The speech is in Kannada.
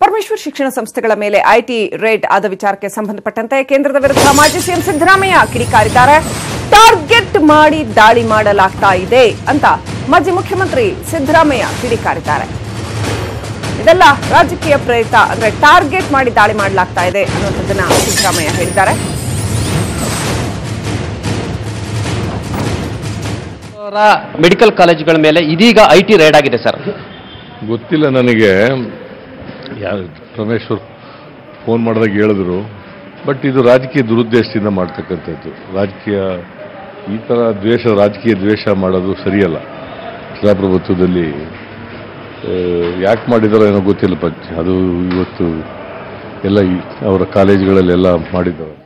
ಪರಮೇಶ್ವರ್ ಶಿಕ್ಷಣ ಸಂಸ್ಥೆಗಳ ಮೇಲೆ ಐಟಿ ರೇಡ್ ಆದ ವಿಚಾರಕ್ಕೆ ಸಂಬಂಧಪಟ್ಟಂತೆ ಕೇಂದ್ರದ ವಿರುದ್ಧ ಮಾಜಿ ಸಿಎಂ ಸಿದ್ದರಾಮಯ್ಯ ಕಿಡಿಕಾರಿದ್ದಾರೆ ಟಾರ್ಗೆಟ್ ಮಾಡಿ ದಾಳಿ ಮಾಡಲಾಗ್ತಾ ಇದೆ ಅಂತ ಮಾಜಿ ಮುಖ್ಯಮಂತ್ರಿ ಸಿದ್ದರಾಮಯ್ಯ ಕಿಡಿಕಾರಿದ್ದಾರೆ ಇದೆಲ್ಲ ರಾಜಕೀಯ ಪ್ರೇರಿತ ಅಂದ್ರೆ ಟಾರ್ಗೆಟ್ ಮಾಡಿ ದಾಳಿ ಮಾಡಲಾಗ್ತಾ ಇದೆ ಅನ್ನುವಂಥದ್ದನ್ನ ಸಿದ್ದರಾಮಯ್ಯ ಹೇಳಿದ್ದಾರೆ ಅವರ ಮೆಡಿಕಲ್ ಕಾಲೇಜುಗಳ ಮೇಲೆ ಇದೀಗ ಐ ಟಿ ರೈಡ್ ಆಗಿದೆ ಸರ್ ಗೊತ್ತಿಲ್ಲ ನನಗೆ ಯಾರು ಪರಮೇಶ್ವರ್ ಫೋನ್ ಮಾಡಿದಾಗ ಹೇಳಿದ್ರು ಬಟ್ ಇದು ರಾಜಕೀಯ ದುರುದ್ದೇಶದಿಂದ ಮಾಡ್ತಕ್ಕಂಥದ್ದು ರಾಜಕೀಯ ಈ ಥರ ದ್ವೇಷ ರಾಜಕೀಯ ದ್ವೇಷ ಮಾಡೋದು ಸರಿಯಲ್ಲ ಪ್ರಜಾಪ್ರಭುತ್ವದಲ್ಲಿ ಯಾಕೆ ಮಾಡಿದಾರೋ ಏನೋ ಗೊತ್ತಿಲ್ಲ ಪಂಚ ಅದು ಇವತ್ತು ಎಲ್ಲ ಈ ಅವರ ಕಾಲೇಜುಗಳಲ್ಲೆಲ್ಲ ಮಾಡಿದ್ದಾರೆ